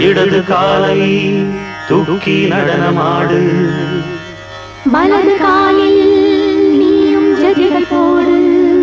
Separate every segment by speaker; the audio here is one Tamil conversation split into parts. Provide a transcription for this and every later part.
Speaker 1: இடது காலை தூக்கி நடனமாடு
Speaker 2: வலது காலில் நீயும் ஜதிகள் போடு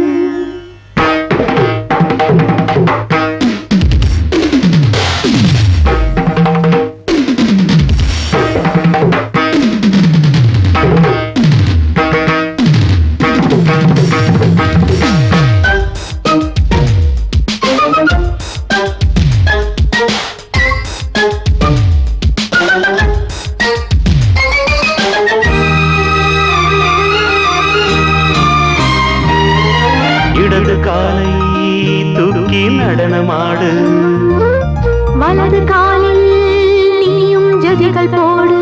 Speaker 1: இடது காலை தூக்கி நடனமாடு
Speaker 2: வலது காலில் நீயும் ஜதிகள் போடு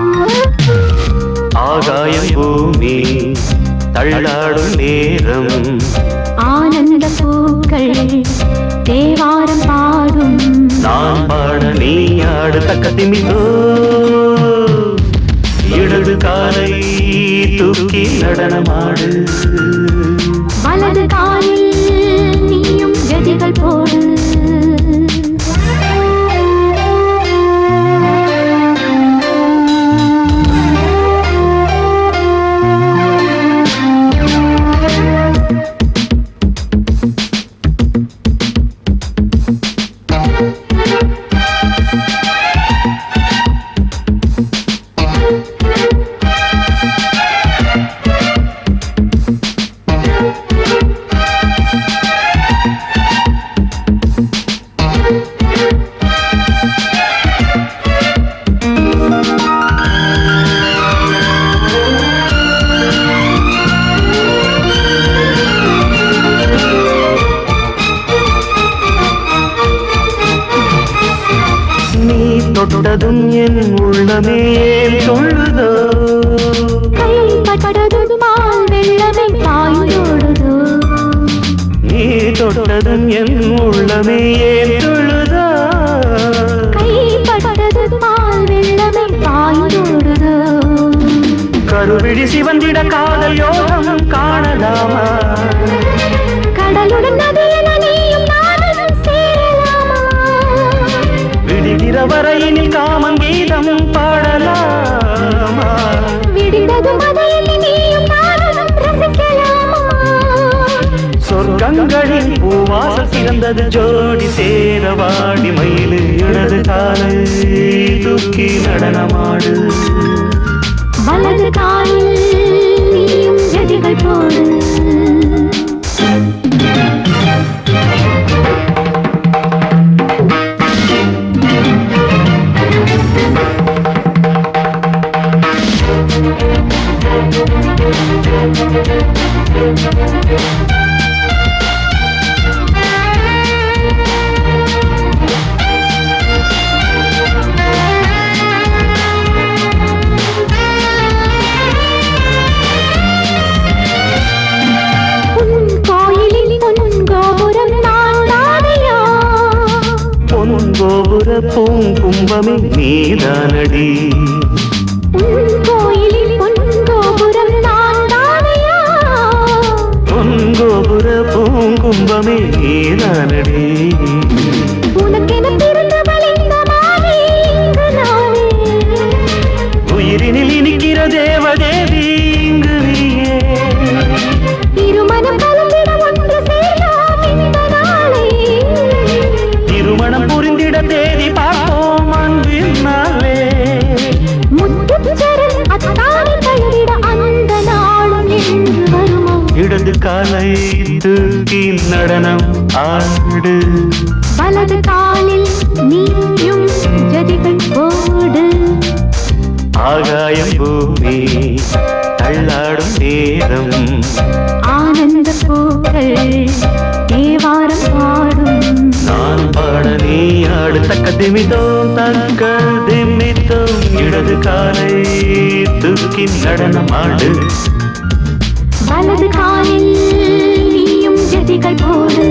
Speaker 1: ஆகாயம் பூமி தள்ளாடும் நேரம்
Speaker 2: ஆனந்த பூக்கள் தேவாரம் பாடும்
Speaker 1: நான் பாட நீ ஆடு தக்க திமிதோ இடது காலை தூக்கி நடனமாடு
Speaker 2: வலது காலில் நீயும் ஜதிகள் போடு
Speaker 1: நீ தொட்டதும் என் உள்ளமே ஏன் சொல்லுதோ
Speaker 2: கைப்பட்டதும் மால் வெள்ளமை பாய்ந்தோடுதோ
Speaker 1: நீ தொட்டதும் என் உள்ளமே ஏன் சொல்லுதோ
Speaker 2: கைப்பட்டதும் மால் வெள்ளமை பாய்ந்தோடுதோ
Speaker 1: கருவிழி சிவந்திட காதல் யோகம் காணலாமா
Speaker 2: கடலுடன் நதியில நீயும் நானும் சேரலாமா
Speaker 1: விடுகிற வரையினில் காமன் கீதம் பாடலாமா
Speaker 2: விடிந்ததும் மதையில் நீயும் நானும் ரசிக்கலாமா
Speaker 1: சொர்க்கங்களின் பூவாசல் சிறந்தது ஜோடி சேரவாடி மயிலு இடது காலை தூக்கி நடனமாடு
Speaker 2: வலது காலில் நீயும் ஜதிகள் போடு உன் கோயிலில் பொன் கோபுரம் நான் தானையா
Speaker 1: பொன் கோபுர பூங்கும்பமே நீதானடி
Speaker 2: உன் கோயிலில் பொன் கோபுரம் நான் தானையா
Speaker 1: பொன் கோபுர பூங்கும்பமே நீதானடி
Speaker 2: உனக்கென பிறந்த வளைந்த மாலை இங்கு நானே
Speaker 1: உயிரினில் இனிக்கிற தேவதேவி இங்கு நீயே
Speaker 2: இருமனம் கலந்திட ஒன்று சேரலாம் இந்த நாளே
Speaker 1: திருமணம் புரிந்திட தேதி பார்ப்போம் அன்பின் நாளே
Speaker 2: முத்துச்சரன் அத்தானை தழுவிட அந்த நாளும் என்று வருமோ
Speaker 1: இடது காலை தூக்கி நடனம் ஆடு
Speaker 2: வலது காலில் நீயும் ஜதிகள் போடு
Speaker 1: ஆகாயம் பூமி தள்ளாடும் நேரம்
Speaker 2: ஆனந்த பூக்கள் தேவாரம் பாடும்
Speaker 1: நான் பாட நீ ஆடு தக்க திமிதோம் தக்க திமிதோம் இடது காலை தூக்கி நடனம் ஆடு
Speaker 2: வலது காலில் நீயும் ஜதிகள் போடு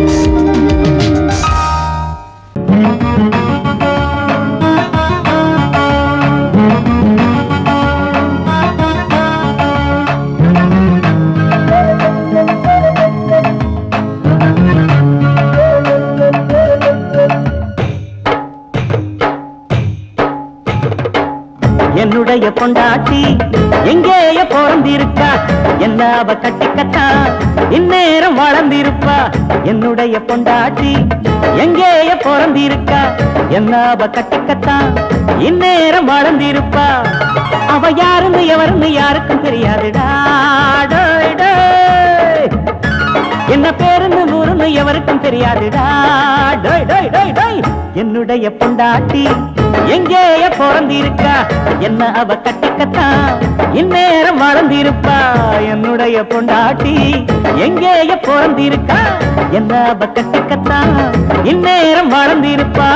Speaker 3: என்னுடைய பொண்டாட்டி எங்கேய பிறந்திருக்கா என்ன அவ கட்டிக்கத்தா இந்நேரம் வளர்ந்திருப்பா என்னுடைய பொண்டாட்டி எங்கேய பிறந்திருக்கா என்ன அவ கட்டிக்கத்தா இந்நேரம் வளர்ந்திருப்பா அவ யாருன்னு எவருன்னு யாருக்கும் தெரியாதுடா டோய் டோய். என்ன பேருன்னு ஊருன்னு எவருக்கும் தெரியாதுடா டோய் டோய் டோய் டோய் என்னுடைய பொண்டாட்டி எங்கேய பிறந்திருக்கா என்ன அவ கட்டிக்கத்தான் இந்நேரம் வளர்ந்திருப்பா என்னுடைய பொண்டாட்டி எங்கேய பிறந்திருக்கா என்ன அவ கட்டிக்கத்தான் இந்நேரம் வளர்ந்திருப்பா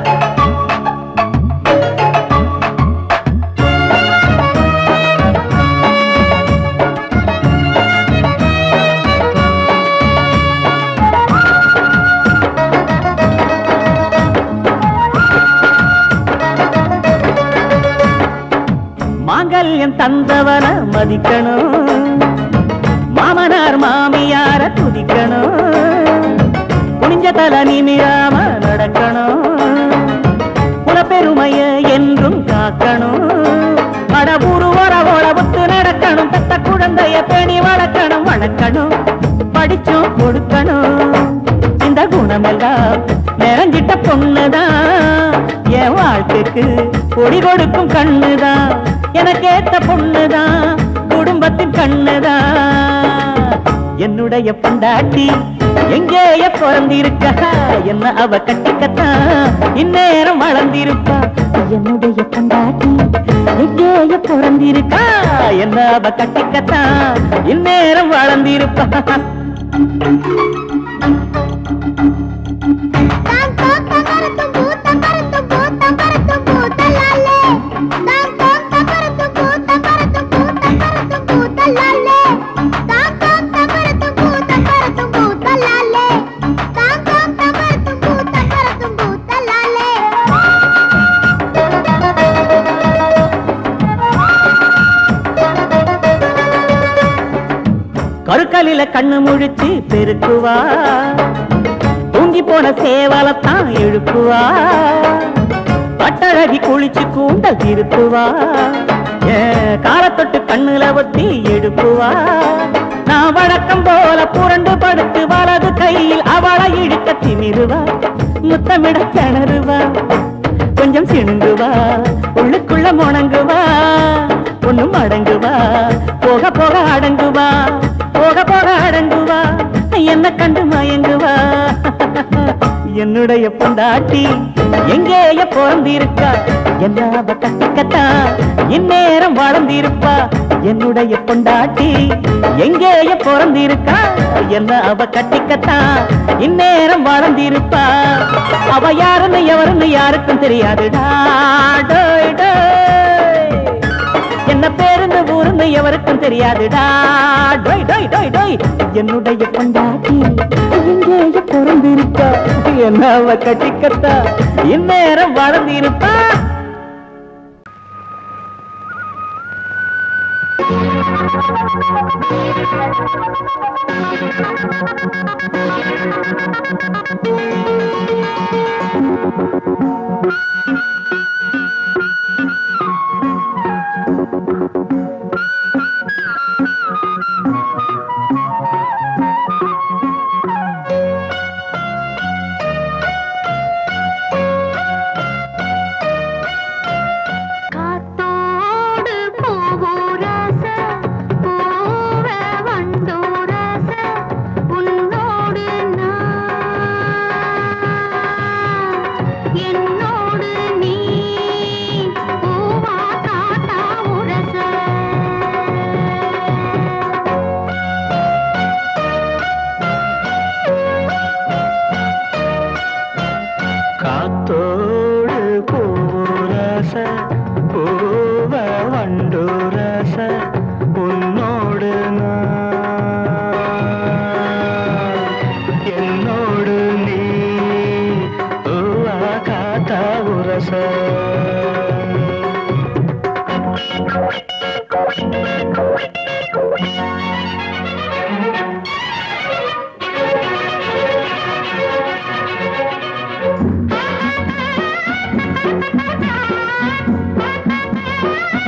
Speaker 3: மாங்கல்யம் தந்தவன மதிக்கணும் மாமனார் மாமியார துதிக்கணும் குனிஞ்ச தல நிமிராம நடக்கணும் குலப்பெருமைய என்றும் காக்கணும் மடபூரு ஒரவோட புத்து நடக்கணும் பெத்த குழந்தைய பேணி வளர்க்கணும் வளர்க்கணும் படிச்சும் கொடுக்கணும் இந்த குணமெல்லாம் நிறைஞ்சிட்ட பொண்ணுதான் என் வாழ்க்கைக்கு ஒளி கொடுக்கும் கண்ணுதான் எனக்கேத்த பொண்ணுதான் குடும்பத்தின் கண்ணுதான் என்னுடைய பொண்டாட்டி எங்கேய பிறந்திருக்கா என்ன அவ கட்டிக்கத்தான் இந்நேரம் வளர்ந்திருப்பா என்னுடைய பொண்டாட்டி எங்கேய பிறந்திருக்கா என்ன அவ கட்டிக்கத்தான் இந்நேரம் வளர்ந்திருப்பா கருக்கலில கண்ணு முழிச்சு பெருக்குவா தூங்கி போன சேவலத்தான் எழுப்புவா பட்டழகி குளிச்சு கூண்டல் திருப்புவா ஏன் காலத்தொட்டு கண்ணுல ஒத்தி எடுப்புவா நான் வழக்கம் போல புரண்டு படுத்து வலது கையில் அவளை இழுக்க திமிருவா முத்தமிட கிணறுவா கொஞ்சம் சிணுங்குவா உள்ளுக்குள்ள முணங்குவா ஒண்ணும் அடங்குவா போக போக அடங்குவா போக போக அடங்குவா என்ன கண்டு மயங்குவா என்னுடைய பொண்டாட்டி எங்கேய பிறந்திருக்கா என்ன அவ கட்டிக்கத்தா இந்நேரம் வளர்ந்திருப்பா என்னுடைய பொண்டாட்டி எங்கேய பிறந்திருக்கா என்ன அவ கட்டிக்கத்தா இந்நேரம் வளர்ந்திருப்பா அவ யாருன்னு எவருன்னு யாருக்கும் தெரியாதுடா டோய் டோய் என்ன பேருந்து ஊருன்னு எவருக்கும் தெரியாதுடா டோய் டோய் டோய் டோய் என்னுடைய பொண்டாட்டி எங்கேய பிறந்திருக்கா என்ன அவ கட்டிக்கத்தா இந்நேரம் வளர்ந்திருப்பா
Speaker 2: காத்தோடு பூவுரச, பூவ வண்டுரச, உன்னோடு நான், என்னோடு நீ, பூவா காத்தா உரச.
Speaker 1: காத்தோடு பூரச பூவ வண்டுரச உன்னோடு நான், என்னோடு நீ பூவா காத்தா உரச
Speaker 2: ஆ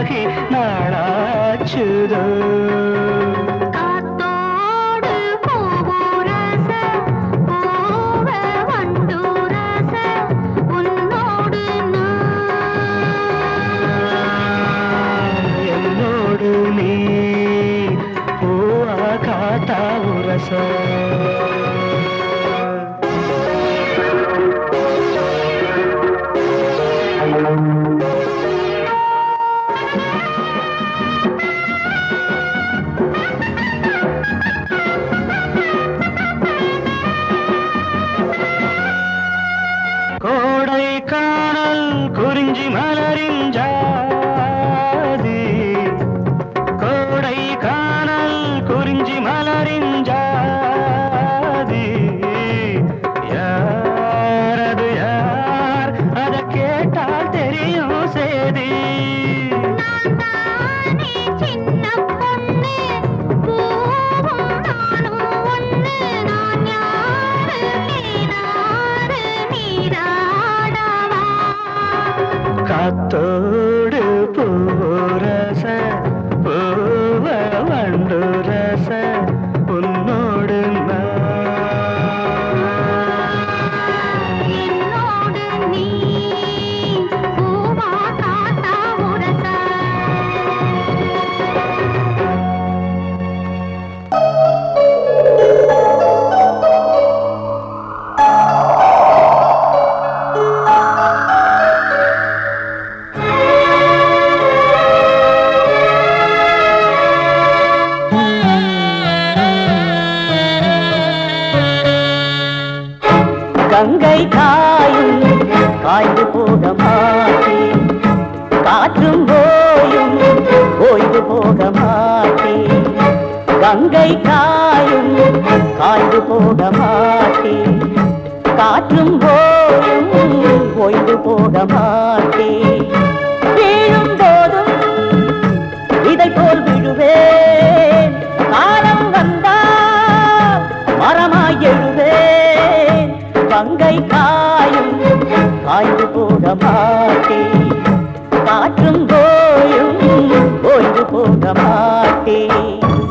Speaker 1: ஆகி நாளாச்சுதோ
Speaker 2: காத்தோடு பூவுரச, பூவ வண்டுரச, உன்னோடு நான்.
Speaker 1: என்னோடு நீ பூவா காத்தா உரச கோடை காணல் குறிஞ்சி மலரின் ஜாதி கோடை காணல் குறிஞ்சி மலரின் ஜாதி யாரது யார் அத கேட்டால் தெரியும் சேதி
Speaker 2: நானே சின்ன பொண்ணு, பூவும் நானும் ஒண்ணு. நான் யாரு, நீராறு, நீராடவா
Speaker 1: காத்தோடு பூரச பூவ வண்டு ரச உன்னோடு நான்
Speaker 2: என்னோடு நீ பூவா காத்தா உரச
Speaker 3: கங்கை காயும் காய்ந்து போக மாட்டேன் காற்றும் போயும் ஓய்ந்து போக மாட்டேன் கங்கை காயும் காய்ந்து போக மாட்டேன் காற்றும் போயும் ஓய்ந்து போக மாட்டேன் வீழும் போதும் இதை போல் விழுவேன் காலம் வந்தால் மரமாய் எழுவேன் கங்கை காயும் காய்ந்து போக மாட்டேன் காற்றும் போயும் ஓய்ந்து போக மாட்டேன்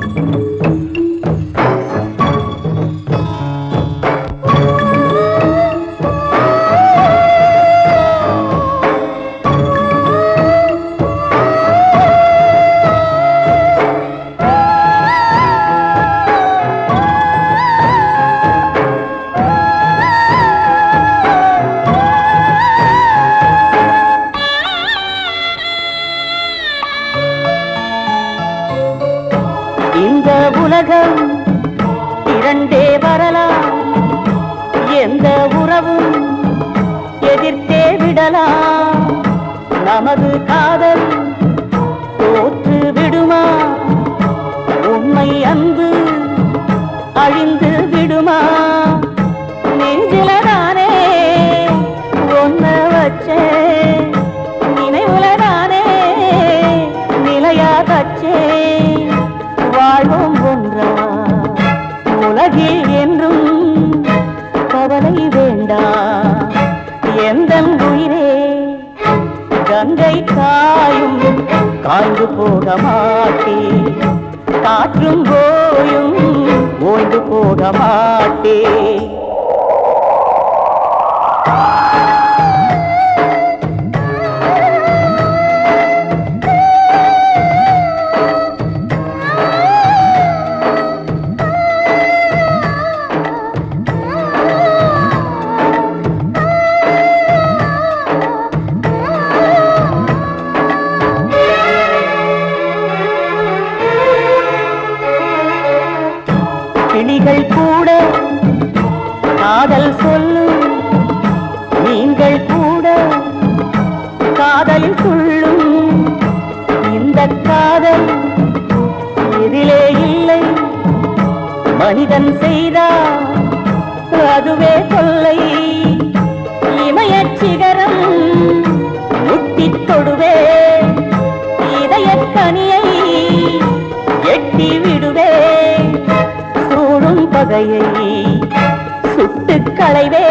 Speaker 3: இந்த உலகம் இரண்டே வரலாம் எந்த உறவும் எதிர்த்தே விடலாம் நமது காதல் தோற்று விடுமா உண்மை அன்பு அழிந்து விடுமா நெஞ்சிலதானே ஒன்ன வச்சேன் நினைவுலதானே நிலையா தச்சேன் வாழ்வோம் ஒன்றா உலகில் என்றும் கவலை வேண்டாம் எந்த உயிரே கங்கை காயும் காய்ந்து போக மாட்டேன் காற்றும் போயும் ஓய்ந்து போக மாட்டேன் கிளிகள் கூட காதல் சொல்லும் நீங்கள் கூட காதலில் துள்ளும் இந்த காதல் எதிலே இல்லை மனிதன் செய்தார் அதுவே கொல்லை இமயச் சிகரம் முட்டித் தொடுவே இதயக் கனியை எட்டி விடுவே சூழும் பகையை சுட்டுக் களைவே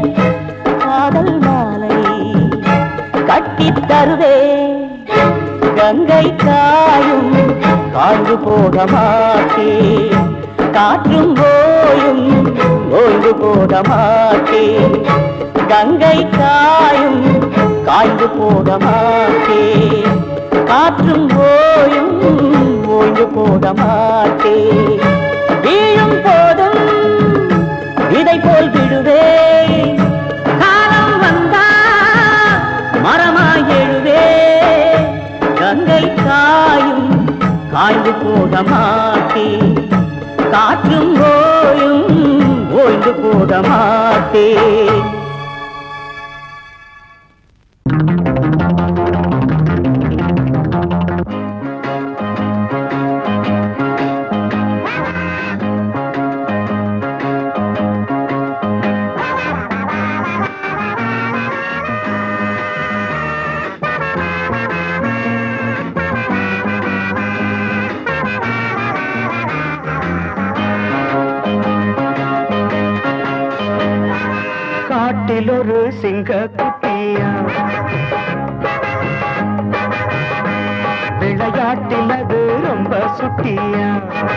Speaker 3: காதல் மாலை கட்டித் தருவே கங்கை காயும் காய்ந்து போக மாட்டேன் காற்றும் போயும் ஓய்ந்து போக மாட்டேன் கங்கை காயும் காய்ந்து போக மாட்டேன் காற்றும் போயும் ஓய்ந்து போக மாட்டேன் வீழும் போதும் விதை போல் விடுவேன் காலம் வந்தா மரமாய் எழுவே கங்கை காயும் காய்ந்து போக மாட்டேன் காற்றும் ஓயும் ஓய்ந்து போக மாட்டேன்
Speaker 1: காட்டில் ஒரு சிங்க குட்டியா விளையாட்டில் அது ரொம்ப சுட்டியா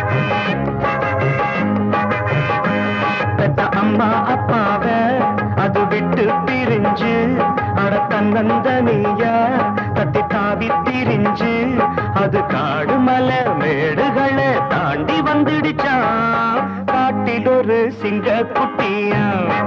Speaker 1: பெத்த அம்மா அப்பாவ அது விட்டு பிரிஞ்சு அட தன்னந்தனியா தத்தி தாவி திரிஞ்சு அது காடு மலை மேடுகளை தாண்டி வந்துடுச்சான் காட்டில் ஒரு சிங்க குட்டியா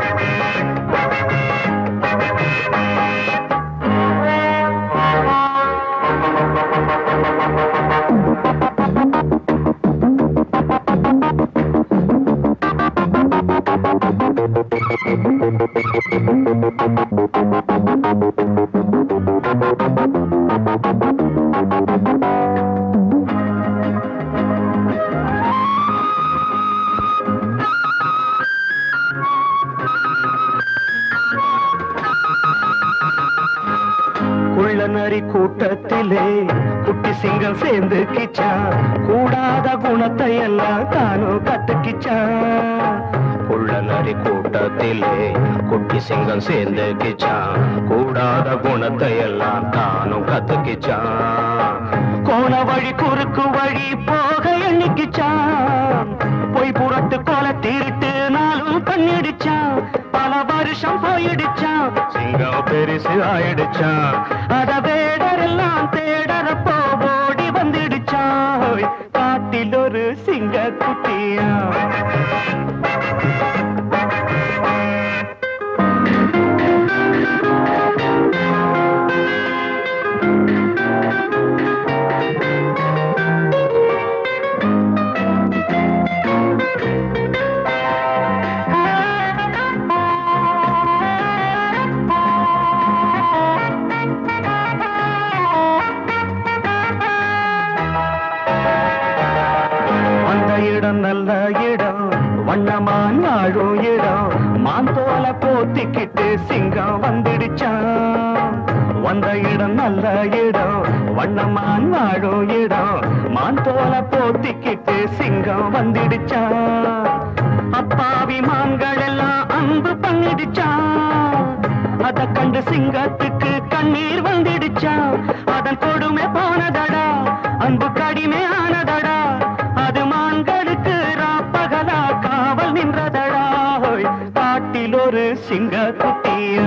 Speaker 1: குள்ள நரி கூட்டத்திலே குட்டி சிங்கம் சேர்ந்து கிச்சான் கூடாத குணத்தை எல்லாம் தானும் கத்துக்கிச்சான் குள்ள நரி கூட்டத்திலே குட்டி சிங்கம் சேர்ந்து கிச்சான் கூடாத குணத்தை எல்லாம் தானும் கத்துக்கிச்சான் கோண வழி குறுக்கு வழி போக எண்ணிக்கிச்சான் பொய் புறத்து கொல திருட்டு நாளும் பண்ணிடுச்சான் பல வருஷம் போயிடுச்சான் சிங்கம் பெருசு ஆயிடுச்சான் அத வேடரெல்லாம் தேடறப்போ ஓடி வந்துடுச்சான் காட்டில் ஒரு சிங்க குட்டியா அந்த இடம் நல்ல இடம் வண்ணமான் வாழும் இடம் மாந்தோல போத்திக்கிட்டு சிங்கம் வந்துடுச்சான் வந்த இடம் நல்ல இடம் வண்ணமான் வாழும் இடம் மாந்தோல போத்திக்கிட்டு சிங்கம் வந்துடுச்சான் அப்பாவி மான்கள் எல்லாம் அன்பு பண்ணிடுச்சான் அத கண்டு சிங்கத்துக்கு கண்ணீர் வந்துடுச்சான் அதன் கொடுமை போனதடா அன்பு கடிமை ஆனதடா அது மான்களுக்கு ராப்பகலா காவல் நின்றதடா ஹோய், காட்டில் ஒரு சிங்க குட்டியா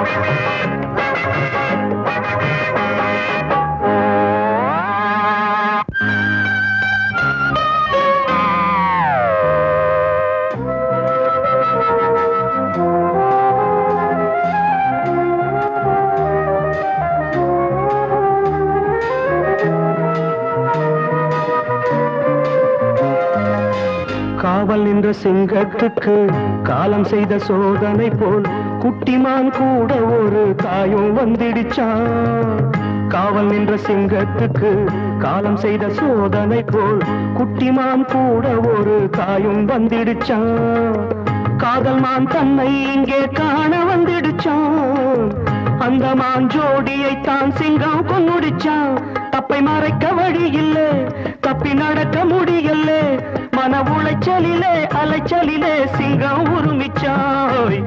Speaker 1: காவல் நின்ற சிங்கத்துக்கு காலம் செய்த சோதனை போல் குட்டிமான் கூட ஒரு தாயும் வந்துடுச்சான் காவல் நின்ற சிங்கத்துக்கு காலம் செய்த சோதனை போல் குட்டிமான் கூட ஒரு தாயும் வந்துடுச்சான் காதல் மான் தன்னை இங்கே காண வந்துடுச்சான் அந்த மான் ஜோடியை தான் சிங்கம் கொன்னுடிச்சான் தப்பை மறைக்க வழி இல்லை தப்பி நடக்க முடியல மன உளைச்சலிலே அலைச்சலிலே சிங்கம் உருமிச்சாய்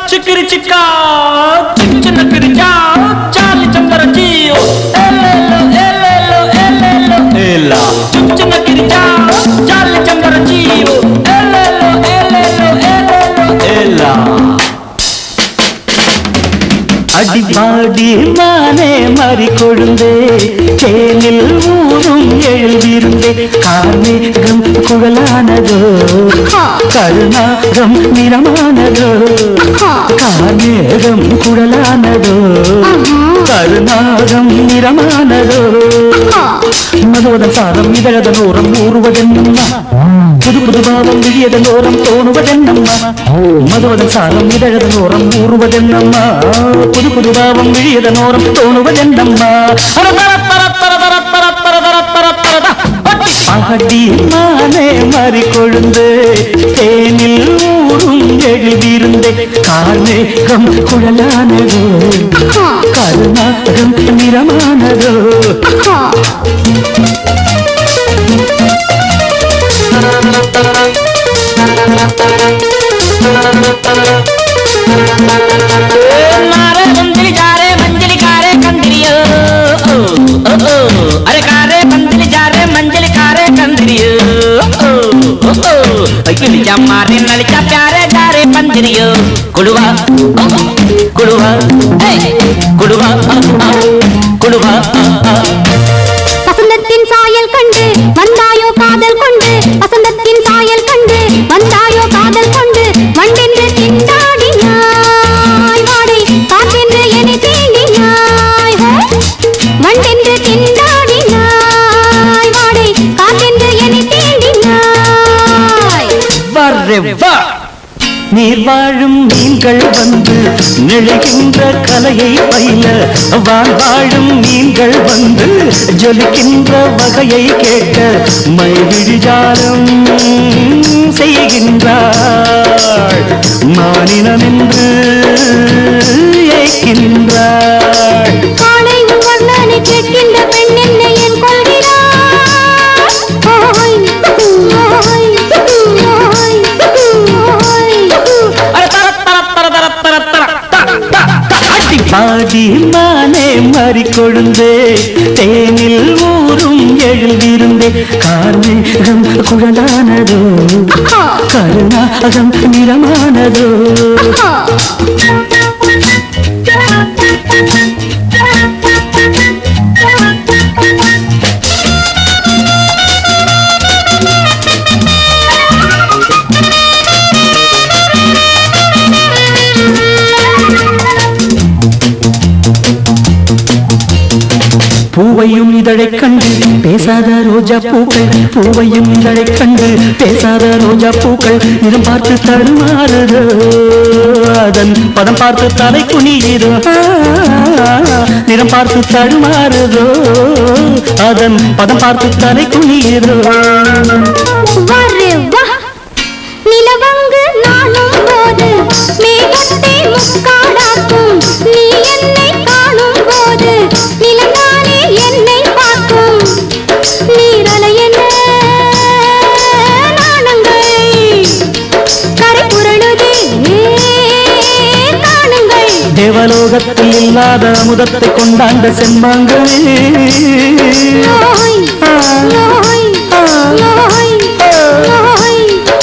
Speaker 4: చిక్కిరి చిక్క చిన్న కిరిచా చాలి చందర చీయో ఎల్లెల్లో ఎల్లెల్లో ఎల్లెల్లో ఎల్లా చిన్న కిరిచా చాలి చందర చీయో ఎల్లెల్లో ఎల్లెల్లో ఎల్లెల్లో ఎల్లా
Speaker 1: அடிபாடி மானே மறி கொழுந்தே தேனில் ஊரும் எழுதிருந்தே கார்மேகம் குழலானதோ கருணாகம் நிறமானதோ கார்மேகம் குழலானதோ கருணாகம் நிறமானதோ மதுவதன் சாரம் இதழதன் ஓரம் ஊறுவதென்னம்மா புது புது பாவம் விழியதன் ஓரம் தோணுவதென்னம்மா மதுவதன் சாரம் இதழதன் ஓரம் ஊறுவதென்னம்மா புது புது பாவம் விழியதன் ஓரம் தோணுவதென்னம்மா அட தர தர தர தர தர தர தர தர தர தர. பாடி மானே மறி கொழுந்து தேனில் ஊரும் எழுதியிருந்தே கார்மேகம் குழலானதோ கருணாகம் நிறமானதோ
Speaker 4: నారే మందిలి జారే మంజలి కారే కందిరియో ఓ, ఓ, ఓ. అరే కారే మందిలి జారే మంజలి కారే కందిరియో ఓ, ఓ, ఓ. కిలిచా మారే నలిచా ప్యారే జారే పందిరియో కుడువా ఓ, కుడువా ఏయ్, కుడువా ఆ, ఆ, కుడువா ఆ, ఆ.
Speaker 2: வசந்தத்தின் சாயல் கண்டு வந்தாயோ காதல் கொண்டு வசந்தத்தின் சாயல் கண்டு வந்தாயோ காதல் கொண்டு வண்டென்று திண்டாடினாய் வாடை காற்றென்று என்னை தீண்டினாய் ஹே! வண்டென்று திண்டாடினாய் வாடை காற்றென்று என்னை தீண்டினாய்
Speaker 4: வர்றே வா
Speaker 1: நீர் வாழும் மீன்கள் வந்து நெழுகின்ற கலையை பயில வான் வாழும் மீன்கள் வந்து ஜொலிக்கின்ற வகையை கேட்க மைவிழிஜாலம் செய்கின்றாள் மானினம் என்று ஏக்கின்றாள்
Speaker 2: காலை உன் வர்ணனை கேட்கின்ற பெண் என்னை என் கொள்கிறாய் ஓய், ஓய், ஓய், ஓய்.
Speaker 4: అరే తర తర తర తర తర తర త, త, త, అడ్డి
Speaker 1: பாடி மானே மறி கொழுந்தே தேனில் ஊரும் எழுதிருந்தே கார்மேகம் குழலானதோ கருணாகம் நிறமானதோ பூவையும் இதழைக் கண்டு பேசாத ரோஜா பூக்கள் பூவையும் இதழைக் கண்டு பேசாத ரோஜா பூக்கள் நிறம் பார்த்து தடுமாறுதோ அதன் பதம் பார்த்து தலை குனியுதோ நிறம் பார்த்து தடுமாறுதோ அதன் பதம் பார்த்து தலை குனியுதோ
Speaker 2: வரே வா நிலவங்கு நானும் போது மேகத்தை முக்காடாக்கும் நீ என்னை காணும் போது நிலந்தானே என்னை பார்க்கும் நீரலை என்ன நாணங்கள் கரை புரளுதே காணுங்கள்
Speaker 1: தேவலோகத்தில் இல்லாத அமுதத்தை கொண்டாண்ட செம்பாங்கமே
Speaker 2: நோய் நோய் நோய் நோய்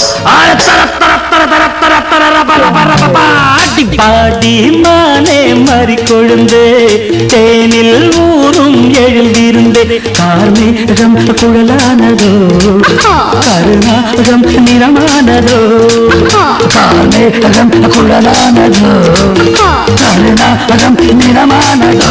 Speaker 1: பாடி மானே மறி கொழுந்தே தேனில் ஊரும் எழுதிருந்தே கார்மேகம் குழலானதோ கருணாகம் நிறமானதோ கார்மேகம் குழலானதோ கருணாகம் நிறமானதோ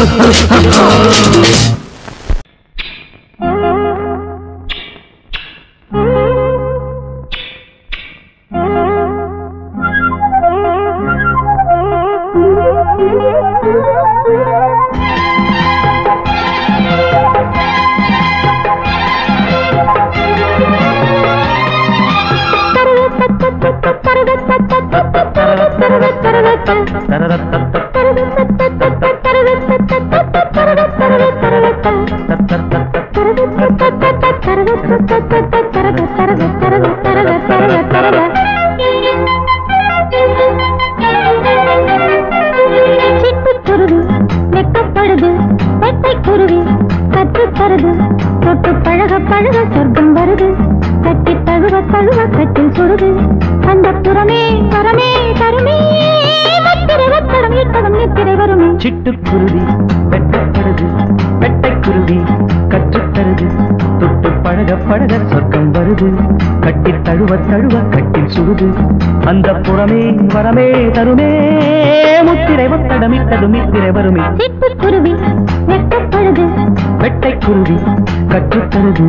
Speaker 2: Thank you. கட்டில் சுடுது அந்த புறமே வரமே தருமே முத்திரை வத்தரம் இட்டதும் நித்திரை வருமே
Speaker 1: சிட்டுக்குருவி வெட்டப்படுது வெட்டைக்குருவி கற்றுத்தருது தொட்டு பழக பழக சொர்க்கம் வருது கட்டி தழுவ தழுவ கட்டில் சுடுது அந்த புறமே வரமே தருமே முத்திரை ஒத்தடமிட்டது மித்திரை வருமே
Speaker 2: சிட்டுக்குருவி வெட்டப்படுது
Speaker 1: வெட்டைக்குருவி கற்றுத்தருது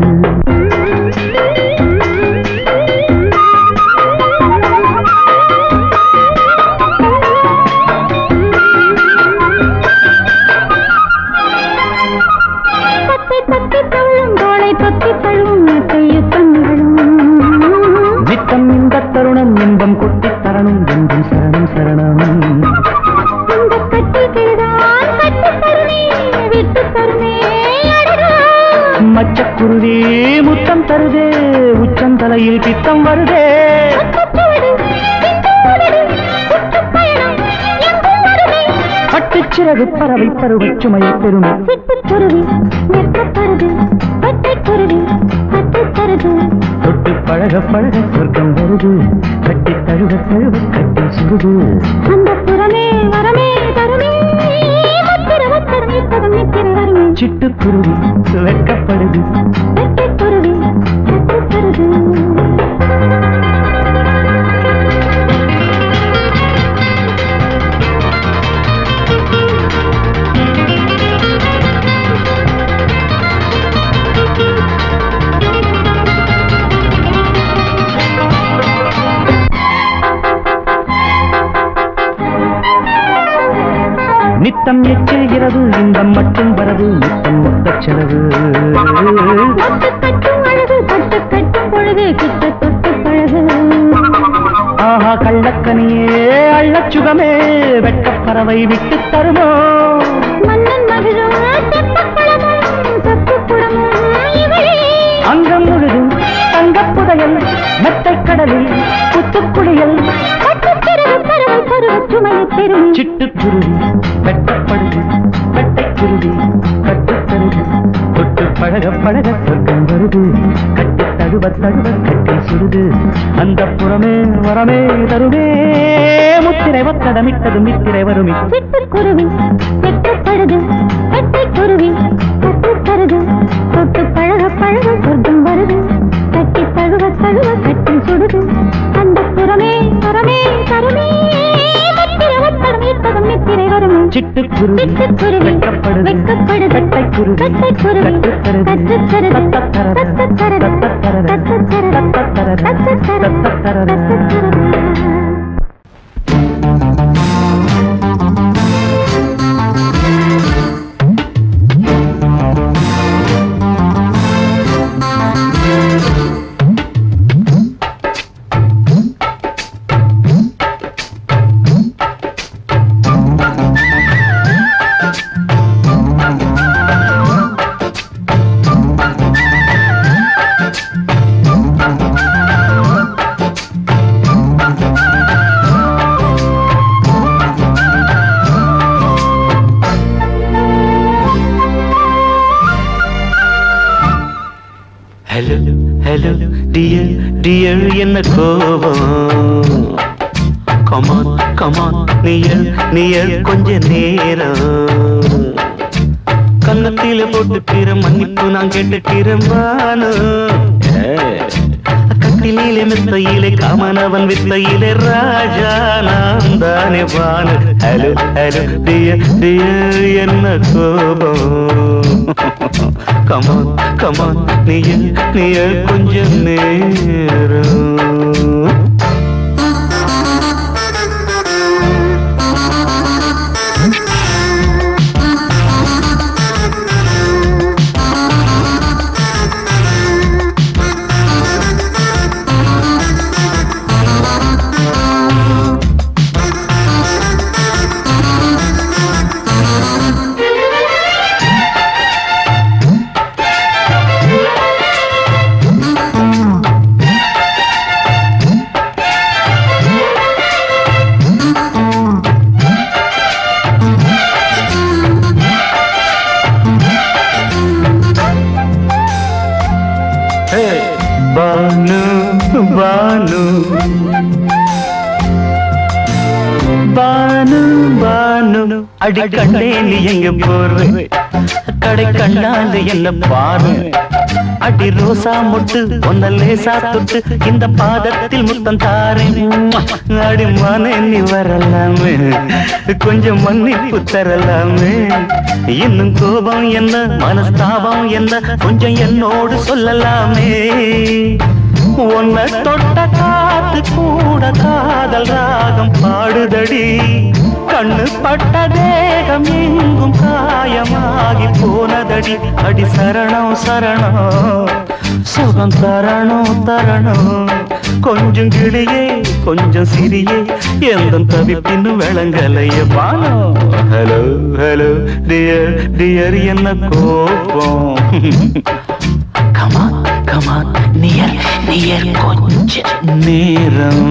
Speaker 2: தத்தை தத்தி தள்ளும் தோளை தொத்தி தள்ளும் கையுத்தங்களும்
Speaker 1: நித்தம் இந்த தருணம் இன்பம் கொட்டித் தரணும் என்றும் சரணம் சரணம்
Speaker 2: இந்த கட்டில்தான் கட்டி தருமே விட்டு தருமே அடடா
Speaker 1: மச்சக்குருவி முத்தம் தருதே உச்சம் தலையில் பித்தம் வருதே
Speaker 2: பட்டுச்சுவடு, சிந்துவடு, சுற்றுப்பயணம் எங்கும் வருமே.
Speaker 1: பட்டுச்சிறகு பறவை பருவச் சுமையை பெருமை
Speaker 2: சிட்டுக்குருவி வெட்டப்படுது வெட்டைக்குருவி கட்டுத்தருது
Speaker 1: தொட்டு பழக பழக சொர்க்கம் வருது கட்டி தழுவ தழுவ கட்டி சுடுது
Speaker 2: அந்த புறமே வரமே தருமே முத்திர வத்தரம் இட்டதும் நித்திரை வருமே
Speaker 1: சிட்டுக்குருவி வெட்கப்படுது
Speaker 2: வெட்டைக்குருவி கட்டுத்தருது
Speaker 1: நித்தம் எச்செல்கிறது இன்பம் மட்டும் வரவு நித்தம் மொத்த செலவு
Speaker 2: தொட்டு கட்டும் அழகு தொட்டு கட்டும் பொழுது கிட்ட தொட்டு பழகு
Speaker 1: ஆஹா கள்ளக்கனியே அள்ளச் சுகமே வெட்டப் பறவை விட்டு தருமோ
Speaker 2: மன்னன் மகிழும் தெப்பக்குளமும் சொத்துக்குளமும் இவளே
Speaker 1: அங்கம் முழுதும் தங்கப் புதையல் மெத்தைக் கடலில் புத்துக்குளியல்
Speaker 2: பட்டுச்சிறகு பறவை பருவச் சுமையைப் பெறுமே
Speaker 1: சிட்டுக்குருவி வெட்டப்படுது வெட்டைக்குருவி கட்டுத்தருது தொட்டு பழக பழக சொர்க்கம் வருது கட்டி தழுவ தழுவ கட்டி சுடுது அந்த புறமே வரமே தருமே முத்திரை ஒத்தடமிட்டது மித்திரை வருமே
Speaker 2: சிட்டுக்குருவி வெட்டப்படுது வெட்டைக்குருவி கட்டுத்தருது தொட்டு பழக பழக சொர்க்கம் வருது கட்டி தழுவ தழுவ கட்டி சுடுது அந்த புறமே புறமே தருமே முத்திர வத்தடம் இட்டதும் நித்திரை வருமே
Speaker 1: சிட்டுக்குருவி
Speaker 2: சிட்டுக்குருவி
Speaker 1: வெட்டப்படுது
Speaker 2: வெட்கப்படுது
Speaker 1: வெட்டைக்குருவி
Speaker 2: வெட்டைக்குருவி
Speaker 1: கட்டுத்தருது
Speaker 2: கட்டுத்தருது
Speaker 1: தத்தத்தரது
Speaker 2: தத்தத்தரது
Speaker 1: தத்தத்தரது
Speaker 2: தத்தத்தரது
Speaker 1: தத்தத்தரது
Speaker 2: தத்தத்தரது
Speaker 1: தத்தத்தரது
Speaker 4: ஹலோ ஹலோ டியர் டியர் என்ன கோபம் கமான் கமான் நியர் நியர் கொஞ்ச நேரம் கன்னத்தில போட்டுக்கிற மன்னிப்பு நான் கேட்டுக்கிறேன் வானு கட்டிலே மெத்தையிலே காமனவன் வித்தையிலே ராஜா நான் தானே வானு ஹலோ ஹலோ டியர் டியர் என்ன கோபம் கமான் கமான் நீய நீய கொஞ்சம் நேரம்
Speaker 1: பானு பானு பானு அடி கண்டே நீ எங்க போற கடை கண்ணாந்து என்ன பாரு அடி ரோசா முட்டு ஒன்ன லேசா தொட்டு இந்த பாதத்தில் முத்தம் தாரேன் அடி மனே நீ வரலாமே கொஞ்சம் மன்னிப்பு தரலாமே இன்னும் கோபம் என்ன மனஸ்தாபம் என்ன கொஞ்சம் என்னோடு சொல்லலாமே உன்னை தொட்ட காத்து கூட காதல் ராகம் பாடுதடி கண்ணு பட்ட தேகம் எங்கும் காயமாகி போனதடி அடி சரணம் சரணம் சுகம் தரணும் தரணும் கொஞ்சம் கிளியே கொஞ்சம் சிறியே எந்த தவிப்பின்னு விளங்கலைய பானோ ஹலோ ஹலோ டியர் டியர் என்ன கோபம் கமான் கமான் நியர் நியர் கொஞ்ச நேரம்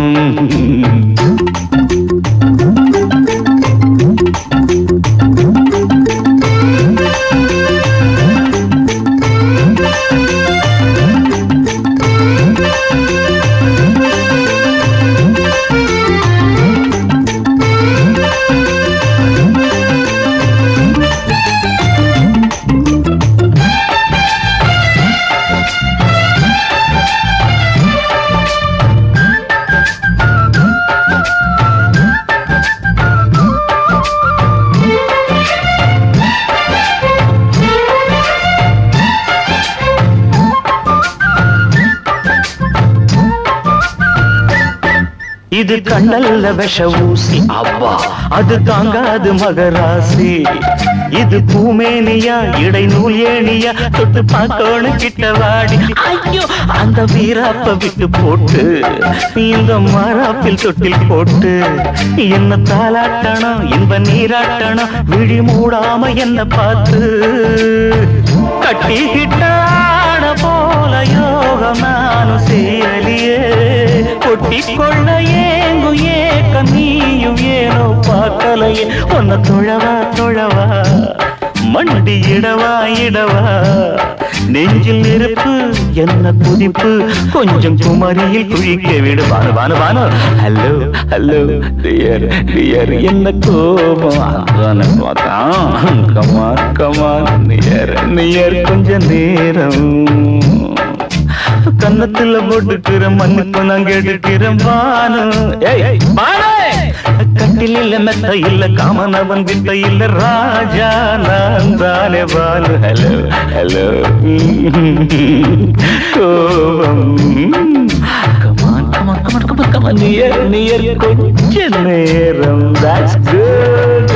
Speaker 1: இது கண்ணல்ல விஷ ஊசி அவ்வா அது தாங்காது மகராசி இது பூமேனியா இடை நூல் ஏணியா தொட்டு பார்க்கணும் கிட்ட வாடி ஐயோ அந்த வீராப்ப விட்டு போட்டு இந்த மாறாப்பில் தொட்டில் போட்டு என்ன தாலாட்டணும் இன்ப நீராட்டணும் விழி மூடாம என்ன பார்த்து கட்டிக்கிட்டாட போல யோகம் நானும் சேரலியே கொட்டி கொள்ள ஏங்கும் ஏக்க நீயும் ஏனோ பார்க்கலையே உன்னை தொழவா தொழவா மண்டி இடவா இடவா நெஞ்சில் நெருப்பு என்ன குதிப்பு கொஞ்சம் குமரியில் குழிக்க விடு Bhanu Bhanu Bhanu hello hello dear dear என்ன கோபம் அதான பார்த்தான் கமான் கமான் நியர் நியர் கொஞ்ச நேரம் கன்னத்துல போட்டுக்கிற மன்னிப்பு நான் கேட்டுக்கிறேன் பானு ஏய், பானு! கட்டில் இல்ல மெத்த இல்ல காமனவன் விட்ட இல்ல ராஜா நான் தானே பானு ஹலோ ஹலோ கோபம் come on come on come on come on come on near near கொஞ்ச நேரம் that's good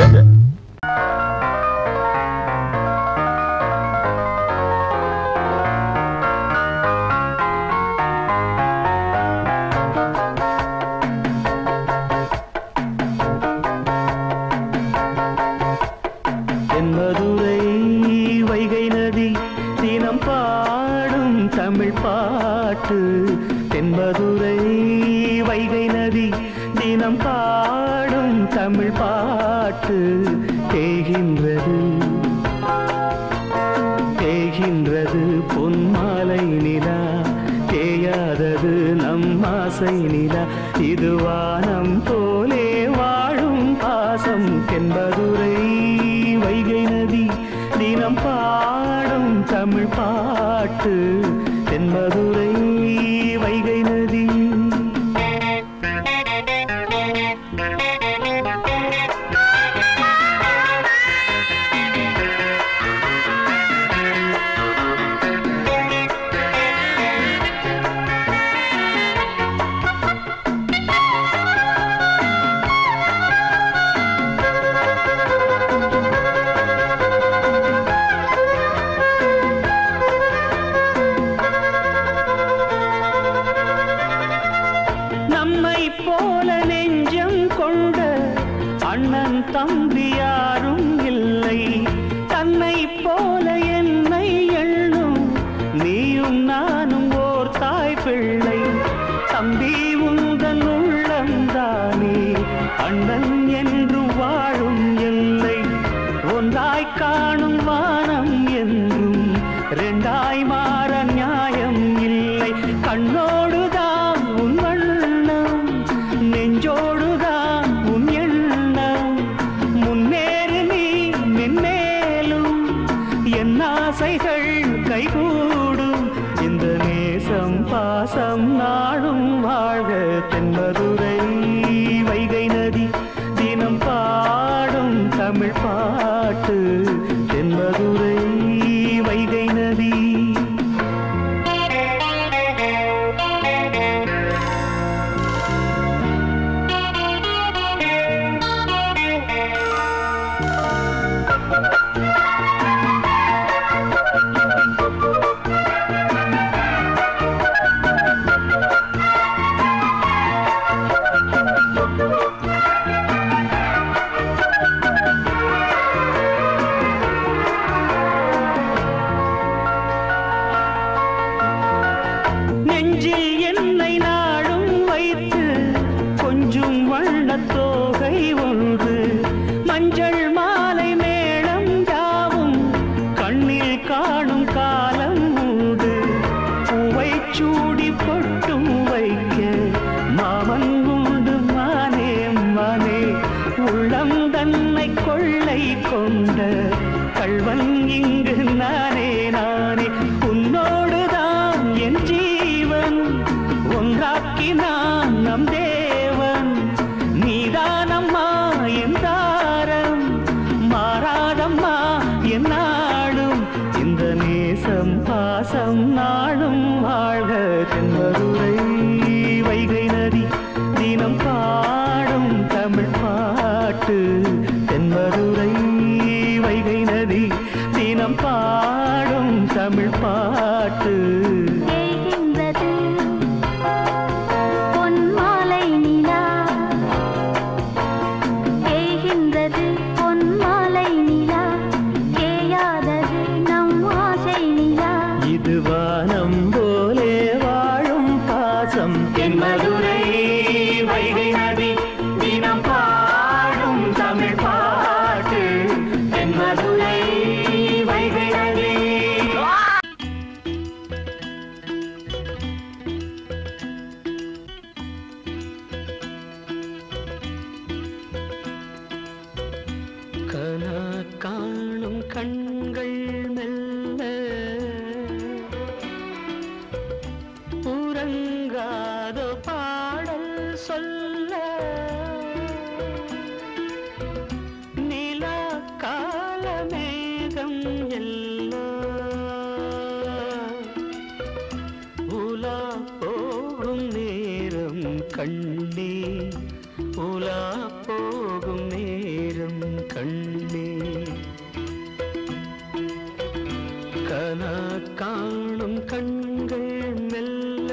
Speaker 1: தென்மதுரை வைகை நதி தினம் பாடும் தமிழ் பாட்டு தென்மதுரை வைகை நதி தினம் பாடும் தமிழ் பாட்டு தேகின்றது தேகின்றது பொன்மாலை நிலா தேயாதது நம் ஆசை நிலா இது வானம் போலே வாழும் பாசம் தென்பதுரை வைகை நதி தினம் பாடும் தமிழ் பாட்டு தென்மதுரை வைகை நதி நம்மை போல நெஞ்சம் கொண்ட அண்ணன் தம்பி யாரும் இல்லை தன்னை போல என்னை எண்ணும் நீயும் நானும் ஓர் தாய் பிள்ளை தம்பி உந்தன் உள்ளந்தானே அண்ணன் என்று வாழும் எல்லை ஒன்றாய் காணும் வானம் என்றும் ரெண்டாய் மாற நியாயம் இல்லை கண்ணோடுதான் நாடும் வாழ்க தென்மதுரை வைகை நதி தினம் பாடும் தமிழ் பாட்டு தென்மதுரை வைகை நதி நெஞ்சில் என்னை நாடும் வைத்து கொஞ்சம் வண்ணத் தோகை ஒன்று மஞ்சள் மாலை மேளம் யாவும் கண்ணில் காணும் காலம் உண்டு பூவை சூடி பொட்டும் வைக்க மாமன் உண்டு மானே மானே உள்ளம் தன்னை கொள்ளை கொண்ட கள்வன் இங்கு நானே நானே உன்னோடுதான் என் ஜீவன் ஒன்றாக்கினான் நம் தேவன் நீதானம்மா என் தாரம் மாறாதம்மா என் நாடும் இந்த நேசம் பாசம் நாளும் வாழ்க தென்மதுரை வைகை நதி தினம் பாடும் தமிழ் பாட்டு தென்மதுரை வைகை நதி தினம் பாடும் தமிழ் பாட்டு
Speaker 2: தேய்கின்றது பொன்மாலை நிலா தேய்கின்றது பொன்மாலை நிலா தேயாதது நம் ஆசை நிலா
Speaker 1: இது வானம் போலே வாழும் பாசம் தென்மதுரை வைகை நதி தினம் பாடும் தமிழ் பாட்டு தென்மதுரை வைகை நதி கனா காணும் கண்கள் மெல்ல உறங்காத பாடல் சொல்ல நிலா கால மேகம் எல்லாம் உலா போகும் நேரம் கண்ணே உலா போகும் நேரம் கண்ணே கனா காணும் கண்கள் மெல்ல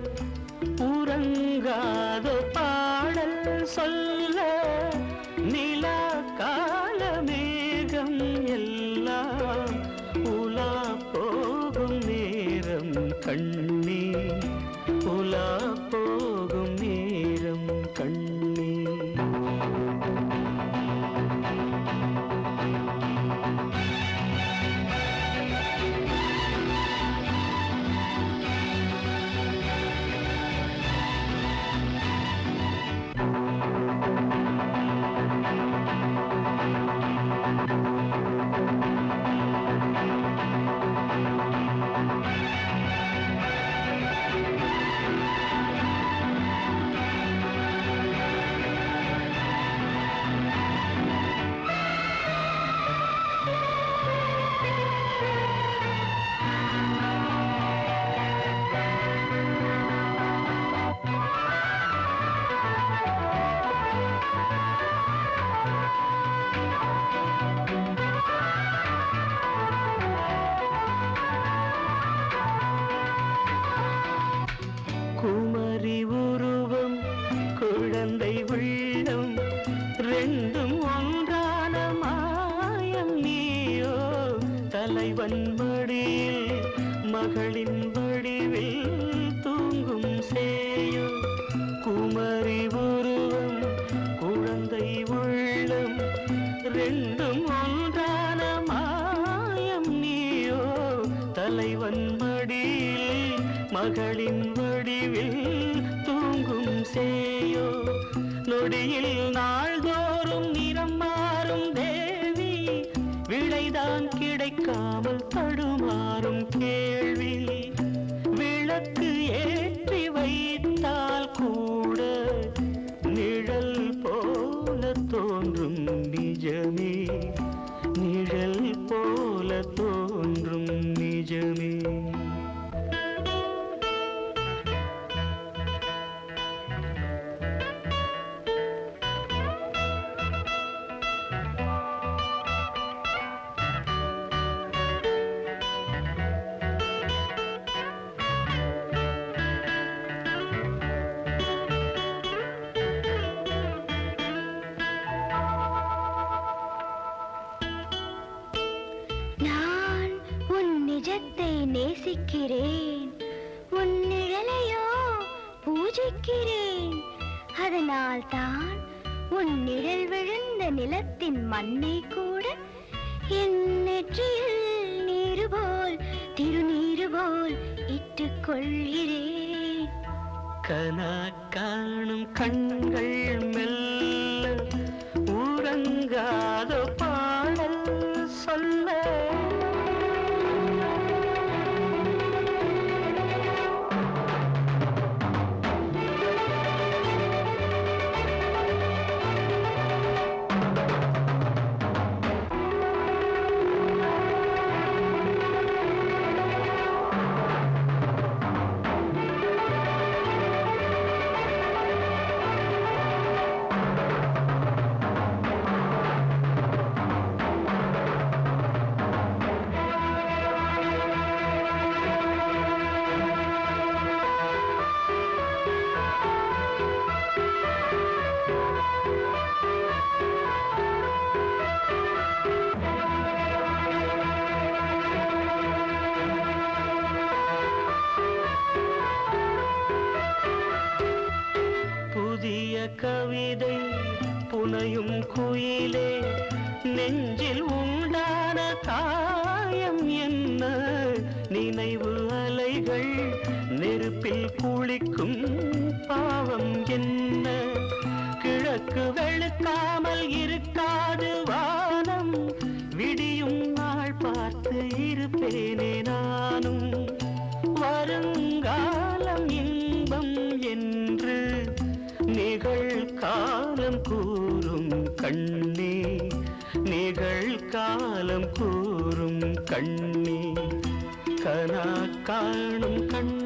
Speaker 1: உறங்காத பாடல் சொல்ல நிலா கால மேகம் எல்லாம் உலா போகும் நேரம் கண்ணே உலா போகும் நேரம் கண்ணே குமரி உருவம் குழந்தை உள்ளம் ரெண்டும் ஒன்றான மாயம் நீயோ தலைவன் மடியில் மகளின் வடிவில் தூங்கும் சேயோ குமரி உருவம் குழந்தை உள்ளம் ரெண்டும் ஒன்றான மாயம் நீயோ தலைவன் மடியில் மகளின் வடிவில் தூங்கும் சேயோ நொடியில் நாள்தோறும் நிறம் மாறும் தேவி விளைதான் கிடைக்காமல் தடுமாறும் கேள்வி விளக்கு ஏற்றி வை
Speaker 2: நேசிக்கிறேன் உன் நிழலையோ பூஜிக்கிறேன் அதனால் தான் உன் நிழல் விழுந்த நிலத்தின் மண்ணை கூட என் நெற்றியில் நீரு போல் திருநீரு போல் இட்டுக் கொள்கிறேன்
Speaker 1: கனா காணும் கண்கள் மெல்ல உறங்காத பாடல் சொல்ல புதிய கவிதை புனையும் குயிலே நெஞ்சில் உண்டான காயம் என்ன நினைவு அலைகள் நெருப்பில் குளிக்கும் பாவம் என்ன கிழக்கு வெளுக்காமல் இருக்காது வானம் விடியும் நாள் பார்த்து இருப்பேனே நானும் வருங்காலம் இன்பம் என்று நிகழ்காலம் கூறும் கண்ணே நிகழ்காலம் கூறும் கண்ணே கனா காணும் கண்